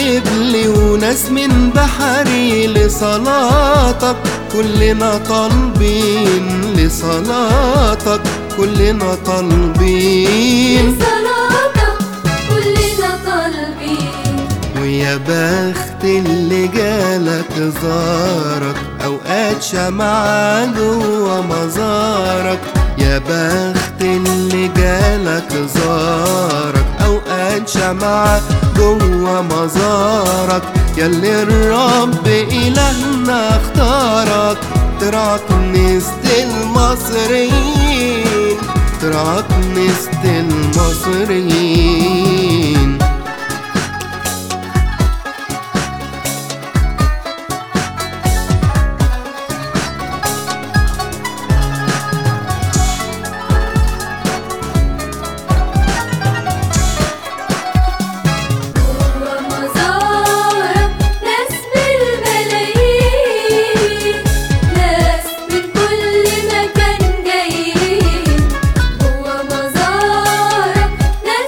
قبلي وناس من بحري لصلاتك كلنا طالبين لصلاتك كلنا طالبين صلاتك كلنا طالبين ويا بخت اللي جالك زارك اوقات شمعة جوا مزارك يا بخت اللي جالك زارك اوقات شمعة جوا مزارك ياللي الرب الهنا اختارك ترعى كنيسة المصريين ترعى كنيسة المصريين جوا مزارك ناس بالملايين ناس من كل مكان جايين جوا مزارك ناس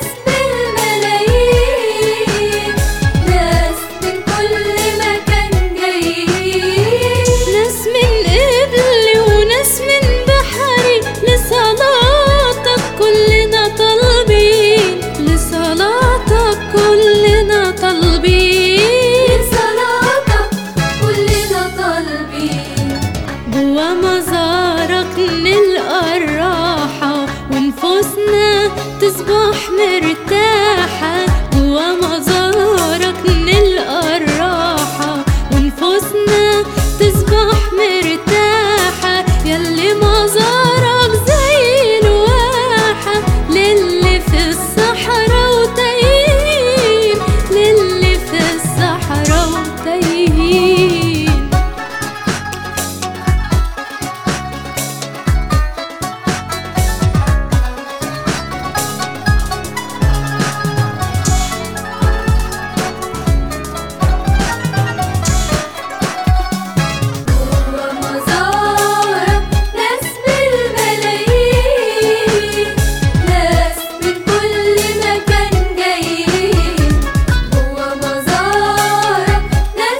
بالملايين ناس من كل مكان جايين ناس من قبلي وناس من بحري لصلاتك كلنا طالبين لصلاتك كلنا طالبين لصلاتك كلنا طالبين جوا مزارك نلقى الراحة ونفوسنا تصبح مرتاحة جوا مزارك نلقى الراحة ونفوسنا تصبح مرتاحة ياللي مزارك زي الواحة للي في الصحراء وتايهين للي في الصحراء وتايهين جوا مزارك ناس بالملايين ناس من كل مكان جايين جوا مزارك ناس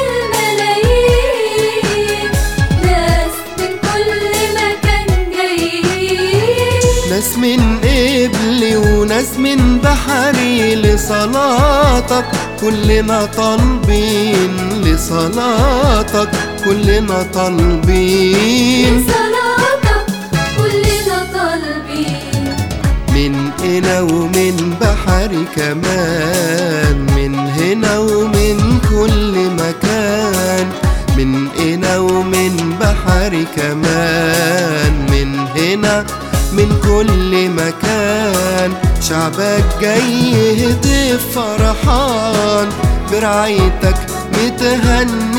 بالملايين ناس من كل مكان جايين ناس من قبلي وناس من بحري لصلاتك كلنا طالبين لصلاتك كلنا طالبين صلاتك كلنا طالبين من هنا ومن بحري كمان من هنا ومن كل مكان من هنا ومن بحري كمان من هنا من كل مكان شعبك جاي يهتف فرحان برعايتك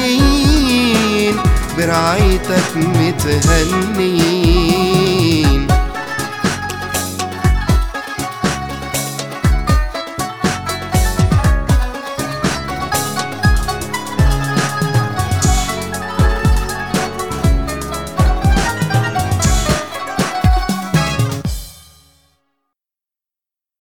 متهنين برعايتك متهنين